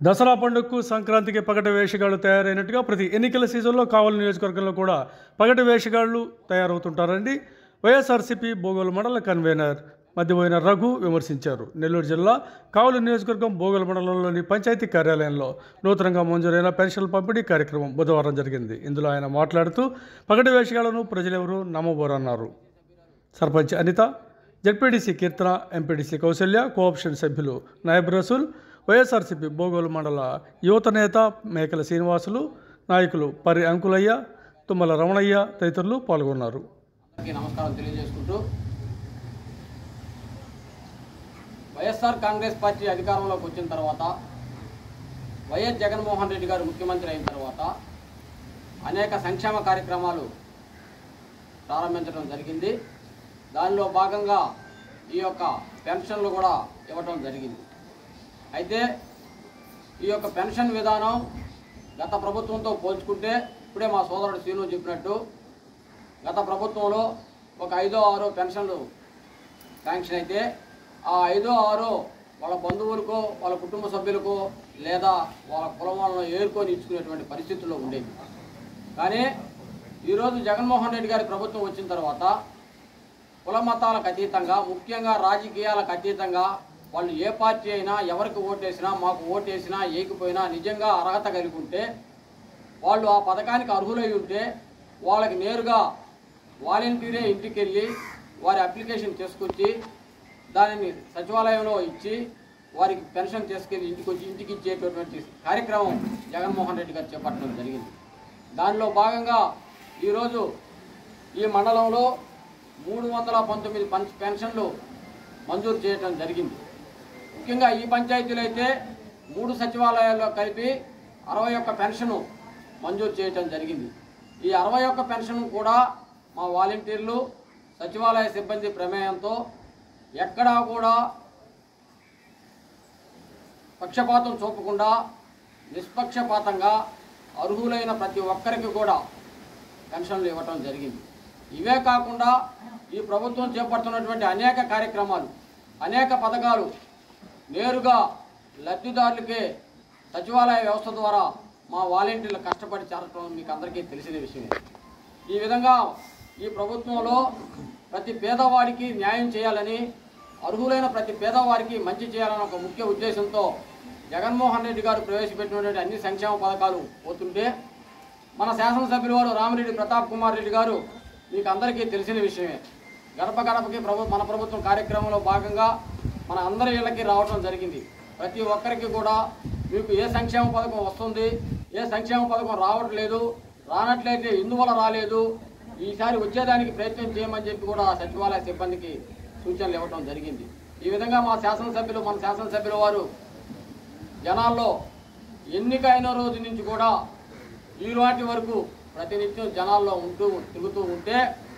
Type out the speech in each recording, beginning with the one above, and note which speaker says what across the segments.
Speaker 1: దసరా పండుగకు సంక్రాంతికి పగటి వేషగాళ్లు తయారైనట్టుగా ప్రతి ఎన్నికల సీజన్లో కావలి నియోజకవర్గంలో కూడా పగటి వేషగాళ్లు తయారవుతుంటారండి వైఎస్ఆర్సీపీ బోగోలు మండల కన్వీనర్ మధ్యపోయిన రఘు విమర్శించారు నెల్లూరు జిల్లా కావలి నియోజకవర్గం బోగోలు మండలంలోని పంచాయతీ కార్యాలయంలో నూతనంగా మంజూరైన పెన్షన్ల పంపిణీ కార్యక్రమం బుధవారం జరిగింది ఇందులో ఆయన మాట్లాడుతూ పగటి వేషగాళ్లను ప్రజలెవరూ నమ్మబోరన్నారు sarpanch Anitha ZPTC Keerthana MPTC Kousalya cooption సభ్యులు నాయబ్ రసూల్ వైఎస్ఆర్సీపీ బోగోలు మండల యువత నేత మేకల శ్రీనివాసులు నాయకులు పరి అంకులయ్య తుమ్మల రమణయ్య తదితరులు పాల్గొన్నారు
Speaker 2: అందరికీ నమస్కారం తెలియజేసుకుంటూ వైఎస్ఆర్ కాంగ్రెస్ పార్టీ అధికారంలోకి వచ్చిన తర్వాత వైఎస్ జగన్మోహన్ రెడ్డి గారు ముఖ్యమంత్రి అయిన తర్వాత అనేక సంక్షేమ కార్యక్రమాలు ప్రారంభించడం జరిగింది దానిలో భాగంగా ఈ యొక్క పెన్షన్లు కూడా ఇవ్వటం జరిగింది అయితే ఈ యొక్క పెన్షన్ విధానం గత ప్రభుత్వంతో పోల్చుకుంటే ఇప్పుడే మా సోదరుడు శ్రీను చెప్పినట్టు గత ప్రభుత్వంలో ఒక ఐదో ఆరో పెన్షన్లు శాంక్షన్ అయితే ఆ ఐదో ఆరో వాళ్ళ బంధువులకో వాళ్ళ కుటుంబ సభ్యులకో లేదా వాళ్ళ కులం వాళ్ళను ఏరుకొని ఇచ్చుకునేటువంటి పరిస్థితుల్లో ఉండేది కానీ ఈరోజు జగన్మోహన్ రెడ్డి గారి ప్రభుత్వం వచ్చిన తర్వాత కుల మతాలకు అతీతంగా ముఖ్యంగా రాజకీయాలకు అతీతంగా వాళ్ళు ఏ పార్టీ అయినా ఎవరికి ఓటేసినా మాకు ఓటేసినా ఏకిపోయినా నిజంగా అర్హత కలిగి ఉంటే వాళ్ళు ఆ పథకానికి అర్హులై ఉంటే వాళ్ళకి నేరుగా వాలంటీరే ఇంటికి వెళ్ళి వారి అప్లికేషన్ తీసుకొచ్చి దానిని సచివాలయంలో ఇచ్చి వారికి పెన్షన్ తీసుకెళ్ళి ఇంటికి వచ్చి ఇంటికి ఇచ్చేటటువంటి కార్యక్రమం జగన్మోహన్ రెడ్డి గారు చేపట్టడం జరిగింది దానిలో భాగంగా ఈరోజు ఈ మండలంలో మూడు వందల పంతొమ్మిది పం- పెన్షన్లు మంజూరు చేయడం జరిగింది ముఖ్యంగా ఈ పంచాయతీలో అయితే మూడు సచివాలయాల్లో కలిపి అరవై ఒక్క పెన్షను మంజూరు చేయటం జరిగింది ఈ అరవై ఒక్క పెన్షన్ కూడా మా వాలంటీర్లు సచివాలయ సిబ్బంది ప్రమేయంతో ఎక్కడా కూడా పక్షపాతం చూపకుండా నిష్పక్షపాతంగా అర్హులైన ప్రతి ఒక్కరికి కూడా పెన్షన్లు ఇవ్వటం జరిగింది ఇవే కాకుండా ఈ ప్రభుత్వం చేపడుతున్నటువంటి అనేక కార్యక్రమాలు అనేక పథకాలు నేరుగా లబ్ధిదారులకే సచివాలయ వ్యవస్థ ద్వారా మా వాలంటీర్లు కష్టపడి చేరటం మీకు అందరికీ తెలిసిన విషయమే ఈ విధంగా ఈ ప్రభుత్వంలో ప్రతి పేదవాడికి న్యాయం చేయాలని అర్హులైన ప్రతి పేదవారికి మంచి చేయాలని ఒక ముఖ్య ఉద్దేశంతో జగన్మోహన్ రెడ్డి గారు ప్రవేశపెట్టినటువంటి అన్ని సంక్షేమ పథకాలు పోతుంటే మన శాసనసభ్యులు వారు రామిరెడ్డి ప్రతాప్ కుమార్ రెడ్డి గారు మీకు అందరికీ తెలిసిన విషయమే గడప గడపకి ప్రభు మన ప్రభుత్వం కార్యక్రమంలో భాగంగా మన అందరి ఇళ్ళకి రావడం జరిగింది ప్రతి ఒక్కరికి కూడా మీకు ఏ సంక్షేమ పథకం వస్తుంది ఏ సంక్షేమ పథకం రావట్లేదు రానట్లయితే ఎందువల్ల రాలేదు ఈసారి వచ్చేదానికి ప్రయత్నం చేయమని చెప్పి కూడా సచివాలయ సిబ్బందికి సూచనలు ఇవ్వడం జరిగింది ఈ విధంగా మా శాసనసభ్యులు మన శాసనసభ్యుల వారు జనాల్లో ఎన్నిక అయిన రోజు నుంచి కూడా ఈనాటి వరకు ప్రతినిత్యం జనాల్లో ఉంటూ తిరుగుతూ ఉంటే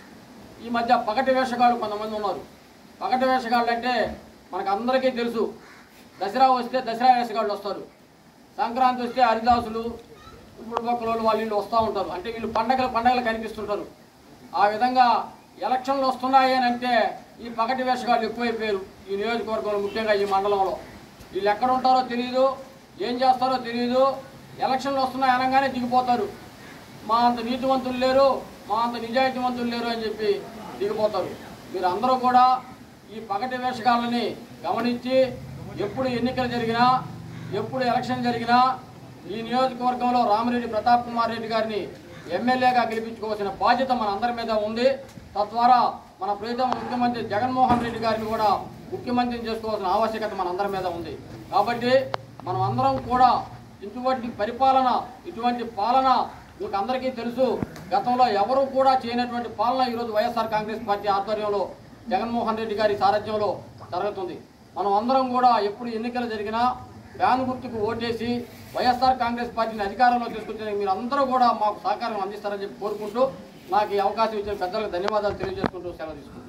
Speaker 2: ఈ మధ్య పగటి వేషగాళ్ళు కొంతమంది ఉన్నారు పగటి వేషగాళ్ళు అంటే మనకు అందరికీ తెలుసు దసరా వస్తే దసరా వేషగాళ్ళు వస్తారు సంక్రాంతి వస్తే హరిదాసులు ఇప్పుడు పక్కల వాళ్ళు వీళ్ళు వస్తూ ఉంటారు అంటే వీళ్ళు పండగలు పండగలు కనిపిస్తుంటారు ఆ విధంగా ఎలక్షన్లు వస్తున్నాయి అని అంటే ఈ పగటి వేషగాళ్ళు ఎక్కువైపోయారు ఈ నియోజకవర్గంలో ముఖ్యంగా ఈ మండలంలో వీళ్ళు ఎక్కడ ఉంటారో తెలియదు ఏం చేస్తారో తెలియదు ఎలక్షన్లు వస్తున్నాయి అనగానే దిగిపోతారు మా అంత నీతివంతులు లేరు మా అంత నిజాయితీవంతులు లేరు అని చెప్పి దిగిపోతారు మీరు అందరూ కూడా ఈ పగటి వేషగాళ్ళని గమనించి ఎప్పుడు ఎన్నికలు జరిగినా ఎప్పుడు ఎలక్షన్ జరిగినా ఈ నియోజకవర్గంలో రామిరెడ్డి ప్రతాప్ కుమార్ రెడ్డి గారిని ఎమ్మెల్యేగా గెలిపించుకోవాల్సిన బాధ్యత మన అందరి మీద ఉంది తద్వారా మన ప్రీతం ముఖ్యమంత్రి జగన్మోహన్ రెడ్డి గారిని కూడా ముఖ్యమంత్రిని చేసుకోవాల్సిన ఆవశ్యకత మన అందరి మీద ఉంది కాబట్టి మనం అందరం కూడా ఇటువంటి పరిపాలన ఇటువంటి పాలన మీకు అందరికీ తెలుసు గతంలో ఎవరు కూడా చేయనటువంటి పాలన ఈరోజు వైఎస్ఆర్ కాంగ్రెస్ పార్టీ ఆధ్వర్యంలో జగన్మోహన్ రెడ్డి గారి సారథ్యంలో జరుగుతుంది మనం అందరం కూడా ఎప్పుడు ఎన్నికలు జరిగినా ఫ్యాన్ గుర్తుకు ఓటేసి వైఎస్ఆర్ కాంగ్రెస్ పార్టీని అధికారంలో తీసుకొచ్చిన మీరు అందరూ కూడా మాకు సహకారం అందిస్తారని చెప్పి కోరుకుంటూ నాకు ఈ అవకాశం ఇచ్చిన పెద్దలకు ధన్యవాదాలు తెలియజేసుకుంటూ సెలవు తీసుకుంటాను